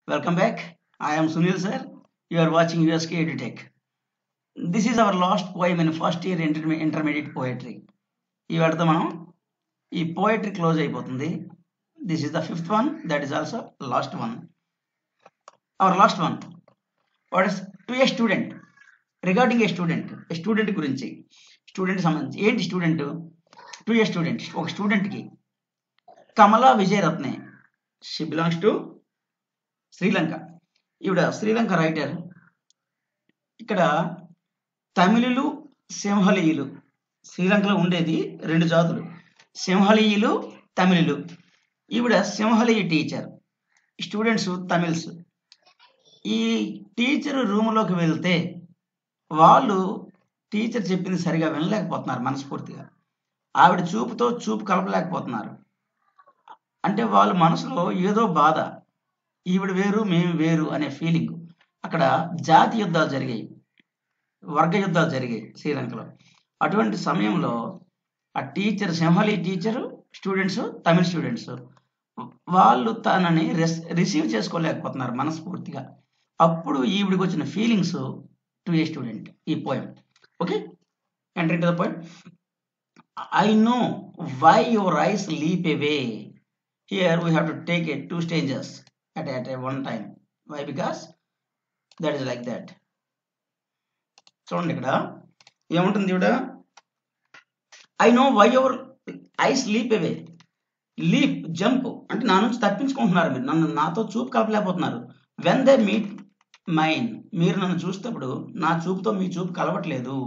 Welcome back. I am Sunil sir. You are watching USK EduTech. This is our last poem in first year interme- intermediate poetry. ఈ వాటితో మనం ఈ poetry close అయిపోతుంది this is the fifth one that is also last one our last one what is to a student regarding a student student గురించి student సంబంధించి ఏంటి student to a student ఒక స్టూడెంట్కి Kamala Vijayaratne she belongs to Sri Lanka ఈవిడ Sri Lanka writer ఇక్కడ తమిళులు సింహలీయులు శ్రీలంకలో ఉండేది రెండు జాతులు సింహలీయులు తమిళులు ఈవిడ సింహలీయ టీచర్ స్టూడెంట్స్ తమిళ్స్ ఈ టీచర్ రూమ్లోకి వెళ్తే వాళ్ళు టీచర్ చెప్పింది సరిగా వినలేకపోతున్నారు మనస్ఫూర్తిగా ఆవిడ చూపుతో చూపు కలపలేకపోతున్నారు అంటే వాళ్ళ మనసులో ఏదో బాధ ఈవిడ వేరు మేము వేరు అనే ఫీలింగ్ అక్కడ జాతి యుద్ధాలు జరిగాయి వర్గ యుద్ధాలు జరిగాయి శ్రీలంకలో అటువంటి సమయంలో ఆ teacher Sinhali teacher students Tamil students వాళ్ళు తనని రెస్ రిసీవ్ చేసుకోలేకపోతున్నారు మనస్ఫూర్తిగా అప్పుడు ఈవిడికి వచ్చిన ఫీలింగ్స్ టు ఏ స్టూడెంట్ ఈ poem okay enter to the point I know why your eyes leap away here we have to take a two stages at, at a one time why because that is like that చూడండి ఇక్కడ ఏముంటుంది ఇక్కడ I know why ever I sleep away leap jump అంటే నా నుంచి తప్పించుకుంటున్నారు మీరు నన్ను నాతో చూపు కలపలేకపోతున్నారు వెన్ దే మీట్ మైన్ మీరు నన్ను చూసేటప్పుడు నా చూపుతో మీ చూపు కలవట్లేదు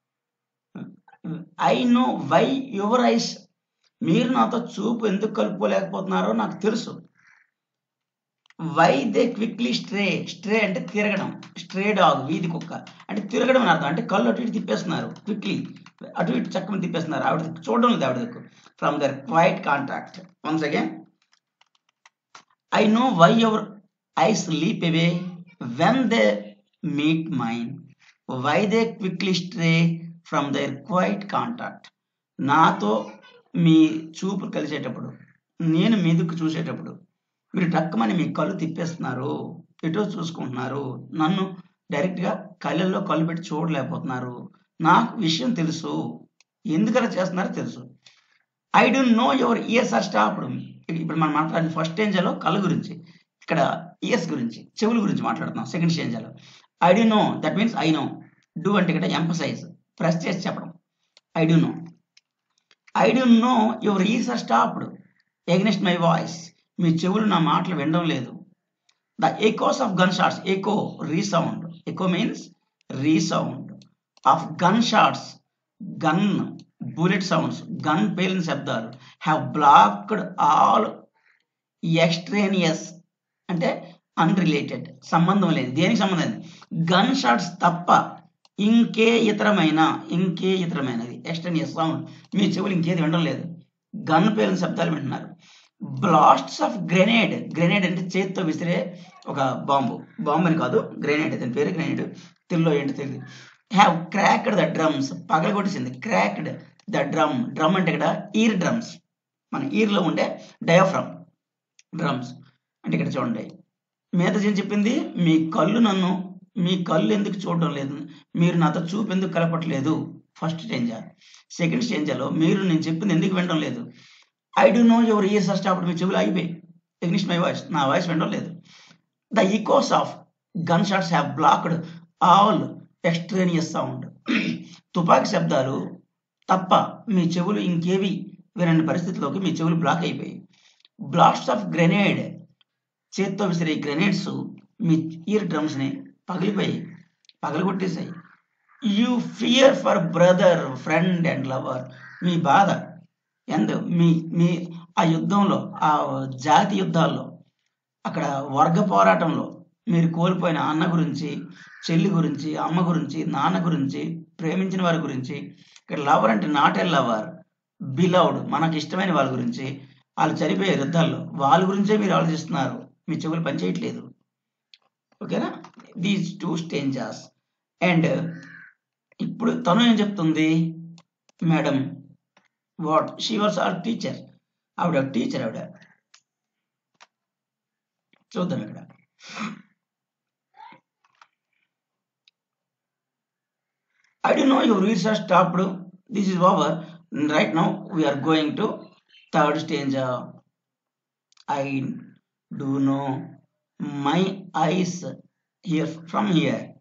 I know why your eyes మీరు నాతో చూపు ఎందుకు కలుపుకోలేకపోతున్నారో నాకు తెలుసు why they quickly stray stray అంటే తిరగడం స్ట్రే డాగ్ వీధి కుక్క అంటే తిరగడం అని అర్థం అంటే కళ్ళు అటు ఇటు తిప్పేస్తున్నారు క్విక్లీ అటు ఇటు చక్కమని తిప్పేస్తున్నారు ఆవిడ చూడడం లేదు ఆవిడ దిక్కు from their quiet contact once again I know why ever I sleep away when they meet mind why they quickly stray from their quiet contact నాతో మీ చూపు కలిసేటప్పుడు నేను మీ దిక్కు చూసేటప్పుడు మీరు టక్కమని మీ కళ్ళు తిప్పేస్తున్నారు ఎటో చూసుకుంటున్నారు నన్ను డైరెక్ట్గా కళ్ళల్లో కళ్ళు పెట్టి చూడలేకపోతున్నారు నాకు విషయం తెలుసు ఎందుకలా చేస్తున్నారో తెలుసు I don't know your ears are stopped ఇప్పుడు మనం మాట్లాడిన ఫస్ట్ స్టేంజ్లో కళ్ళు గురించి ఇక్కడ ఇయర్స్ గురించి చెవుల గురించి మాట్లాడుతున్నాం సెకండ్ స్టేంజ్లో I don't know that means I know do అంటే ఇక్కడ ఎంపసైజ్ ప్రెస్ చేసి చెప్పడం I don't know I don't know your ears are stopped against my voice మీ చెవులు నా మాటలు వినడం లేదు the echoes of gun shots echo resound echo means resound of gun shots gun bullet sounds gun పేలిన శబ్దాలు హ్యావ్ బ్లాక్డ్ ఆల్ ఎక్స్ట్రేనియస్ అంటే unrelated సంబంధం లేదు దేనికి సంబంధం లేదు గన్ షాట్స్ తప్ప ఇంకే ఇతరమైన ఇంకే ఇతరమైనది ఎక్స్ట్రేనియస్ సౌండ్ మీ చెవులు ఇంకేది వినడం లేదు గన్ పేలిన శబ్దాలు వింటున్నారు బ్లాస్ట్స్ ఆఫ్ గ్రెనేడ్ గ్రెనేడ్ అంటే చేతితో విసిరే ఒక బాంబు బాంబు అని కాదు గ్రెనేడ్ దాని పేరు గ్రెనేడ్ తెలుగులో ఏంటి తెలియదు హ్యావ్ క్రాక్డ్ ద డ్రమ్స్ పగల కొట్టేసింది క్రాక్డ్ ద డ్రమ్ డ్రమ్ అంటే ఇక్కడ ఈర్ డ్రమ్స్ మన ఈర్లో ఉండే డయాఫ్రమ్ డ్రమ్స్ అంటే ఇక్కడ చూడండి మీద చెప్పింది మీ కళ్ళు నన్ను మీ కళ్ళు ఎందుకు చూడడం లేదు మీరు నాతో చూపు ఎందుకు కలపట్లేదు ఫస్ట్ స్టేంజా సెకండ్ స్టేంజాలో మీరు నేను చెప్పింది ఎందుకు వినడం లేదు I do know your ears first అప్పుడు మీ చెవులు అయిపోయి ఎగ్నిష్ మై వాయిస్ నా వాయిస్ వినడం లేదు the echoes of gun shots have blocked all extraneous sound తుపాకీ శబ్దాలు తప్ప మీ చెవులు ఇంకేవి వినని పరిస్థితిలోకి మీ చెవులు బ్లాక్ అయిపోయి బ్లాస్ట్ ఆఫ్ గ్రెనేడ్ చేత్తో విసిరే గ్రెనేడ్స్ మీ ఇయర్ డ్రమ్స్ని పగిలిపోయి పగలగొట్టేశాయి you fear for brother friend and lover మీ బాధ ఎందు మీ మీ ఆ యుద్ధంలో ఆ జాతి యుద్ధాల్లో అక్కడ వర్గ పోరాటంలో మీరు కోల్పోయిన అన్న గురించి చెల్లి గురించి అమ్మ గురించి నాన్న గురించి ప్రేమించిన వారి గురించి ఇక్కడ లవర్ అంటే నాట్ ఎ లవర్ బిలౌడ్ మనకు ఇష్టమైన వాళ్ళ గురించి వాళ్ళు చనిపోయే యుద్ధాల్లో వాళ్ళ గురించే మీరు ఆలోచిస్తున్నారు మీ చెవులు పనిచేయట్లేదు ఓకేనా దీస్ టూ స్టేంజర్స్ అండ్ ఇప్పుడు తను ఏం చెప్తుంది madam what she was our teacher ఆవిడ టీచర్ ఆవిడ చూద్దాం ఇక్కడ I do know your ears are stopped. This is over. Right now, we are going to third stanza. I do know my eyes here from here.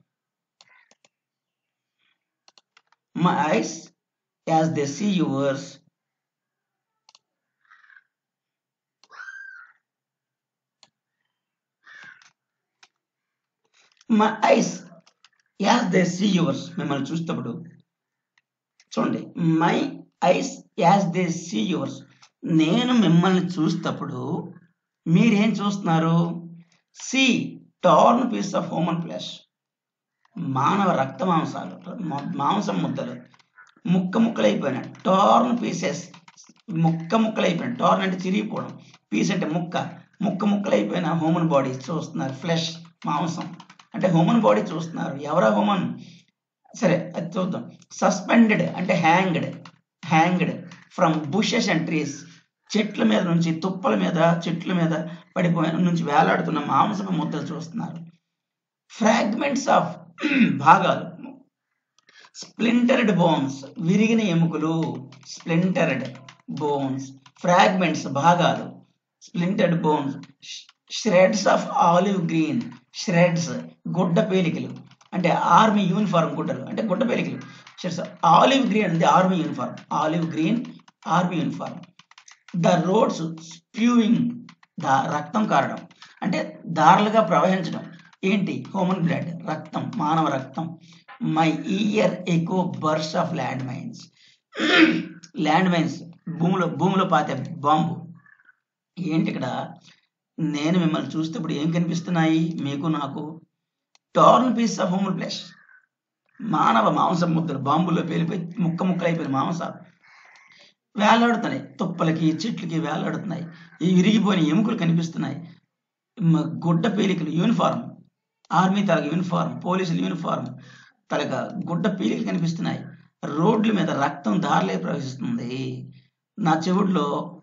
My eyes, as they see yours, my eyes as they see yours మిమ్మల్ని చూసేటప్పుడు చూడండి my eyes as they see yours నేను మిమ్మల్ని చూసేటప్పుడు మీరేం చూస్తున్నారు see torn piece of human flesh మానవ రక్త మాంసాలు మా- మాంసం ముద్దలు ముక్క ముక్కలైపోయిన టార్న్ పీసెస్ ముక్క ముక్కలైపోయిన టార్న్ అంటే చిరిగిపోవడం పీస్ అంటే ముక్క ముక్క ముక్కలైపోయిన హ్యూమన్ బాడీ చూస్తున్నారు ఫ్లెష్ మాంసం అంటే హ్యూమన్ బాడీ చూస్తున్నారు ఎవరా హ్యూమన్ సరే అది చూద్దాం సస్పెండెడ్ అంటే hanged hanged from bushes and trees చెట్ల మీద నుంచి తుప్పల మీద చెట్ల మీద పడిపోయిన నుంచి వేలాడుతున్న మాంసపు ముద్దలు చూస్తున్నారు ఫ్రాగ్మెంట్స్ ఆఫ్ భాగాలు స్ప్లింటర్డ్ బోన్స్ విరిగిన ఎముకలు స్ప్లింటర్డ్ బోన్స్ ఫ్రాగ్మెంట్స్ భాగాలు splintered bones shreds of olive green shreds గుడ్డ పేలికలు అంటే ఆర్మీ యూనిఫారం గుడ్డలు అంటే గుడ్డ పేలికలు షెడ్స్ ఆలివ్ గ్రీన్ అనేది army uniform olive green army uniform the roads spewing the రక్తం కారడం అంటే దారులుగా ప్రవహించడం ఏంటి హ్యూమన్ బ్లడ్ రక్తం మానవ రక్తం మై ఇయర్ ఎక్కువ bursts of land mines land mines భూమిలో భూమిలో పాతే బాంబు ఏంటి ఇక్కడ నేను మిమ్మల్ని చూసేటప్పుడు ఏం కనిపిస్తున్నాయి మీకు నాకు torn piece of human flesh మానవ మాంసం ముద్దలు బాంబులో పేలిపోయి ముక్క ముక్కలైపోయిన మాంసాలు వేలాడుతున్నాయి తుప్పలకి చెట్లకి వేలాడుతున్నాయి ఈ విరిగిపోయిన ఎముకలు కనిపిస్తున్నాయి మ- గుడ్డ పేలికలు యూనిఫారం ఆర్మీ తలక యూనిఫారం పోలీసుల యూనిఫారం తలక గుడ్డ పీలికలు కనిపిస్తున్నాయి రోడ్ల మీద రక్తం దారిలే ప్రవహిస్తుంది నా చెవుల్లో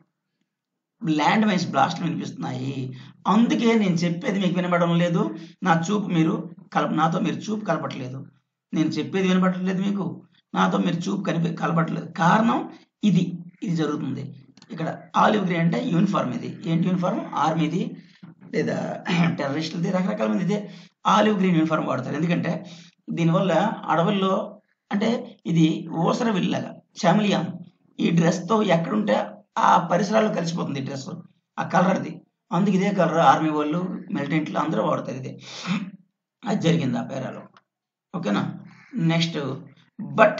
ల్యాండ్ మైన్స్ బ్లాస్ట్లు వినిపిస్తున్నాయి అందుకే నేను చెప్పేది మీకు వినపడడం లేదు నా చూపు మీరు కలప నాతో మీరు చూపు కలపట్లేదు నేను చెప్పేది వినపడట్లేదు మీకు నాతో మీరు చూపు కనిపి కలపట్లేదు కారణం ఇది ఇది జరుగుతుంది ఇక్కడ ఆలివ్ గ్రీన్ అంటే యూనిఫామ్ ఇది ఏంటి యూనిఫామ్ ఆర్మీది లేదా టెర్రరిస్టులది రకరకాల మంది ఇదే ఆలివ్ గ్రీన్ యూనిఫామ్ వాడతారు ఎందుకంటే దీనివల్ల అడవుల్లో అంటే ఇది ఊసర విల్లాగా చామిలియాన్ ఈ డ్రెస్తో ఎక్కడుంటే ఆ పరిసరాల్లో కలిసిపోతుంది ఈ డ్రెస్ ఆ కలర్ది అందుకు ఇదే కలర్ ఆర్మీ వాళ్ళు మిలిటెంట్లు అందరూ వాడతారు ఇదే అది జరిగింది ఆ పేరాలో ఓకేనా నెక్స్ట్ బట్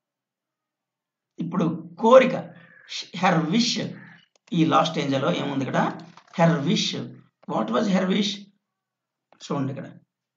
ఇప్పుడు కోరిక హెర్ విష్ ఈ లాస్ట్ ఏంజలో ఏముంది ఇక్కడ her wish what was her wish చూడండి ఇక్కడ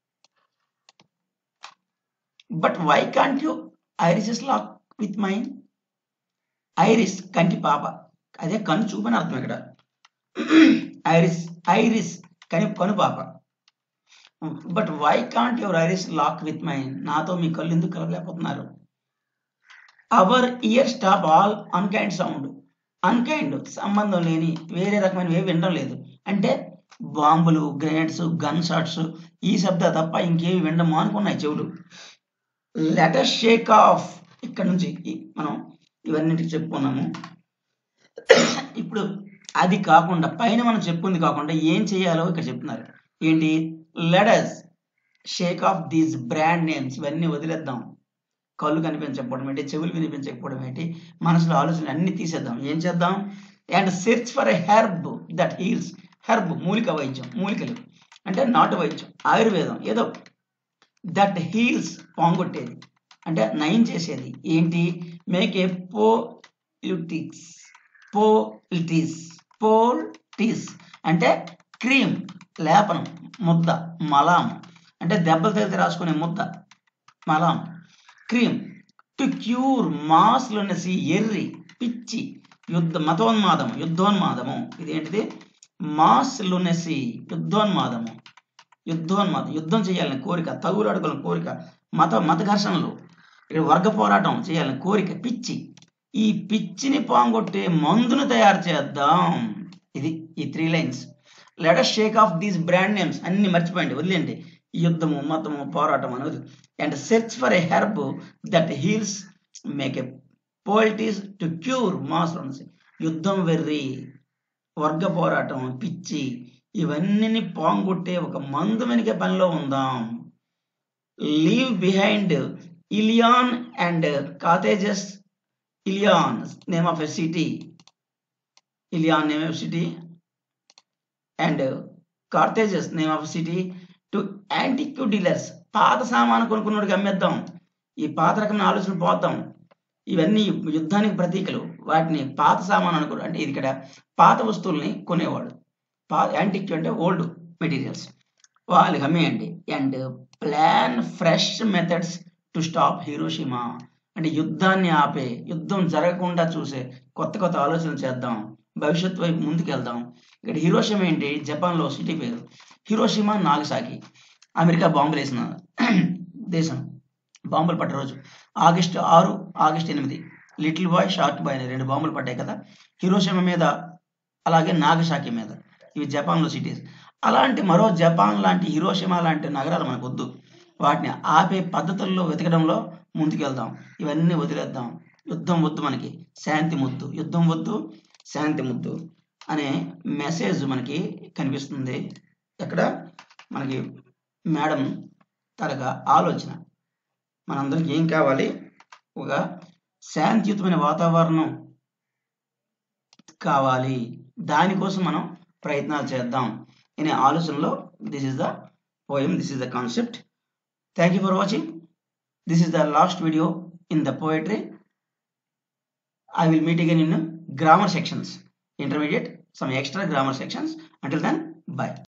but why can't you irises lock with mind iris కంటి పాప అదే కను చూపని అర్థం ఇక్కడ ఐరిస్ ఐరిస్ కని కను పాప but why can't your iris lock with mind నాతో మీ కళ్ళు ఎందుకు కలపలేకపోతున్నారు our ear stop all unkind sound unkind సంబంధం లేని వేరే రకమైనవి ఏవి వినడం లేదు అంటే బాంబులు గ్రెనేడ్స్ గన్ షాట్స్ ఈ శబ్ద తప్ప ఇంకేవి వినడము అనుకున్నాయి చెవులు లెటర్ షేక్ ఆఫ్ ఇక్కడ నుంచి ఈ- మనం ఇవన్నిటికి చెప్పుకున్నాము ఇప్పుడు అది కాకుండా పైన మనం చెప్పుకుంది కాకుండా ఏం చేయాలో ఇక్కడ చెప్తున్నారు ఏంటి let's shake off these brand names ఇవన్నీ వదిలేద్దాం కళ్ళు కనిపించకపోవడం ఏంటి చెవులు వినిపించకపోవడం ఏంటి మనసులో ఆలోచనలు అన్ని తీసేద్దాం ఏం చేద్దాం and search for a herb that heals herb మూలిక వైద్యం మూలికలు అంటే నాటు వైద్యం ఆయుర్వేదం ఏదో దట్ హీల్స్ పాంగొట్టేది అంటే నయం చేసేది ఏంటి మేక్ ఏ పోలిటిక్స్ పోలిటిస్ పోల్టిస్ అంటే క్రీమ్ లేపనం ముద్ద మలాం అంటే దెబ్బలు తగిలితే రాసుకునే ముద్ద మలాం cream to cure mass lunacy ఎర్రి పిచ్చి యుద్ధ మతోన్మాదము యుద్ధోన్మాదము ఇదేంటిది మాస్ లునసి యుద్ధోన్మాదము యుద్ధోన్మాదం యుద్ధం చేయాలని కోరిక తగులాడుకోవాలని కోరిక మత మత ఘర్షణలు ఇక్కడ వర్గ పోరాటం చేయాలని కోరిక పిచ్చి ఈ పిచ్చిని పాంగొట్టే మందును తయారు చేద్దాం ఇది ఈ three lines let shake off these brand names అన్ని మర్చిపోయండి వదిలేండి యుద్ధము మతము పోరాటం అనేది and search for a herb that heals make a poultice to cure mass యుద్ధం వెర్రి వర్గ పోరాటం పిచ్చి ఇవన్నీ పోంగొట్టే ఒక మందు వెనుక పనిలో ఉందాం leave behind Ilion and Carthages Ilion name of a city Ilion name of city and Carthages name of city to antique dealers పాత సామాను కొనుక్కున్నోడికి అమ్మేద్దాం ఈ పాత రకమైన ఆలోచనలు పోతాం ఇవన్నీ యుద్ధానికి ప్రతీకలు వాటిని పాత సామాను అనుకో అంటే ఇది ఇక్కడ పాత వస్తువుల్ని కొనేవాడు పా యాంటిక్ అంటే ఓల్డ్ మెటీరియల్స్ వాళ్ళకి అమ్మేయండి and plan fresh methods to stop Hiroshima అంటే యుద్ధాన్ని ఆపే యుద్ధం జరగకుండా చూసే కొత్త కొత్త ఆలోచనలు చేద్దాం భవిష్యత్తు వైపు ముందుకు వెళ్దాం ఇక్కడ హీరోషిమా ఏంటి జపాన్లో సిటీ పేరు హీరోషిమా నాగసాకి అమెరికా బాంబులు వేసిన దేశం బాంబులు పడ్డ రోజు ఆగస్టు ఆరు ఆగస్టు ఎనిమిది లిటిల్ బాయ్ షార్ట్ బాయ్ అనే రెండు బాంబులు పడ్డాయి కదా హీరోషిమా మీద అలాగే నాగసాకి మీద ఇవి జపాన్లో సిటీస్ అలాంటి మరో జపాన్ లాంటి హీరోషిమా లాంటి నగరాలు మనకు వద్దు వాటిని ఆపే పద్ధతుల్లో వెతకడంలో ముందుకెళ్దాం ఇవన్నీ వదిలేద్దాం యుద్ధం వద్దు మనకి శాంతి ముద్దు యుద్ధం వద్దు శాంతి ముద్దు అనే మెసేజ్ మనకి కనిపిస్తుంది ఎక్కడ మనకి మేడం తరగా ఆలోచన మనందరికి ఏం కావాలి ఒక శాంతియుతమైన వాతావరణం కావాలి దానికోసం మనం ప్రయత్నాలు చేద్దాం అనే ఆలోచనలో this is the poem this is the concept thank you for watching this is the last video in the poetry I will meet again in grammar sections intermediate some extra grammar sections until then bye